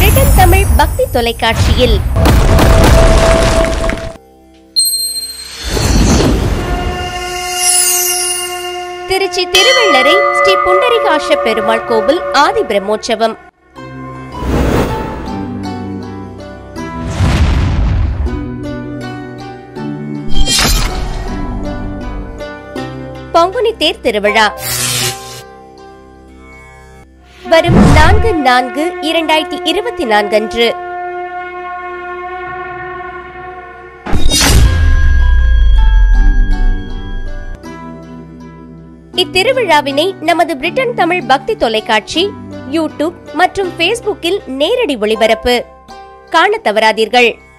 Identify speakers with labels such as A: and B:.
A: Britain Tamil பக்தி தொலைக்காட்சியில் திருச்சி திருவள்ளரை ஸ்ரீ புண்டரிகாஷ பெருமாள் கோவில் ஆதி பிரம்மோற்சவம் பங்குனி தேர் திருவிழா வரும் நான்கு நான்கு இரண்டாயிரத்தி இருபத்தி நான்கு அன்று இத்திருவிழாவினை நமது பிரிட்டன் தமிழ் பக்தி தொலைக்காட்சி யூடியூப் மற்றும் ஃபேஸ்புக்கில் நேரடி ஒளிபரப்பு காணத் தவறாதீர்கள்